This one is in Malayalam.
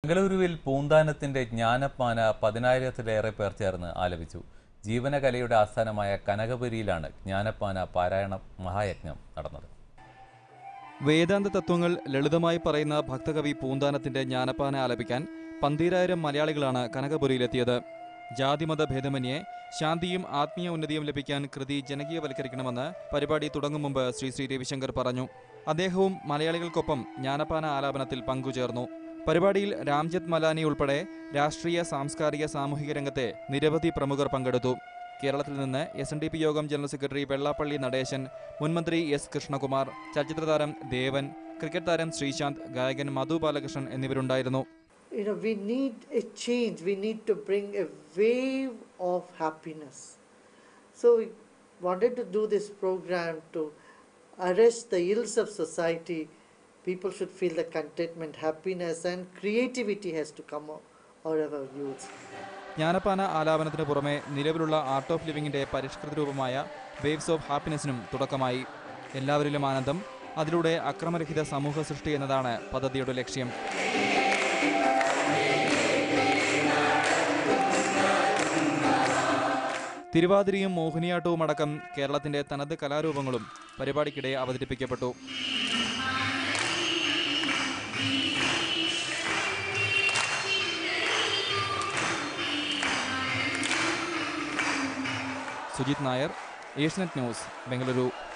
ബംഗളൂരുവിൽ പൂന്താനത്തിന്റെ ജ്ഞാനപ്പാന പതിനായിരത്തിലേറെ പേർ ചേർന്ന് ആലപിച്ചു ജീവനകലയുടെ ആസ്ഥാനമായ കനകപുരിയിലാണ് ജ്ഞാനപ്പാന പാരായണ മഹായജ്ഞം നടന്നത് വേദാന്ത തത്വങ്ങൾ ലളിതമായി പറയുന്ന ഭക്തകവി പൂന്താനത്തിന്റെ ജ്ഞാനപ്പാന ആലപിക്കാൻ പന്തീരായിരം മലയാളികളാണ് കനകപുരിയിലെത്തിയത് ജാതിമത ഭേദമന്യേ ശാന്തിയും ആത്മീയ ഉന്നതിയും ലഭിക്കാൻ കൃതി ജനകീയവൽക്കരിക്കണമെന്ന് പരിപാടി തുടങ്ങും മുമ്പ് ശ്രീ ശ്രീ രവിശങ്കർ പറഞ്ഞു അദ്ദേഹവും മലയാളികൾക്കൊപ്പം ജ്ഞാനപ്പാന ആലാപനത്തിൽ പങ്കുചേർന്നു പരിപാടിയിൽ രാംജത്ത് മലാനി ഉൾപ്പെടെ രാഷ്ട്രീയ സാംസ്കാരിക സാമൂഹിക രംഗത്തെ നിരവധി പ്രമുഖർ പങ്കെടുത്തു കേരളത്തിൽ നിന്ന് എസ് എൻ ഡി പി യോഗം ജനറൽ സെക്രട്ടറി വെള്ളാപ്പള്ളി നടേശൻ മുൻമന്ത്രി എസ് കൃഷ്ണകുമാർ ചലച്ചിത്ര താരം ദേവൻ ക്രിക്കറ്റ് താരം ശ്രീശാന്ത് ഗായകൻ മധു Balakrishnan എന്നിവരുണ്ടായിരുന്നു you know, we need a change. We need to bring a wave of happiness. So we wanted to do this program to arrest the ills of society. People should feel the contentment, happiness, and creativity has to come out out of our youth. Jnanappana ആലാപനത്തിന് പുറമെ നിലവിലുള്ള ആർട്ട് ഓഫ് ലിവിംഗിന്റെ പരിഷ്കൃത രൂപമായ വേവ്സ് ഓഫ് ഹാപ്പിനെസിനും തുടക്കമായി എല്ലാവരിലും ആനന്ദം അതിലൂടെ അക്രമരഹിത സമൂഹ സൃഷ്ടി എന്നതാണ് പദ്ധതിയുടെ ലക്ഷ്യം തിരുവാതിരയും മോഹിനിയാട്ടവും അടക്കം കേരളത്തിന്റെ തനത് കലാരൂപങ്ങളും പരിപാടിക്കിടെ അവതരിപ്പിക്കപ്പെട്ടു സുജിത് നായർ ഏഷ്യനെറ്റ് ന്യൂസ് ബംഗളൂരു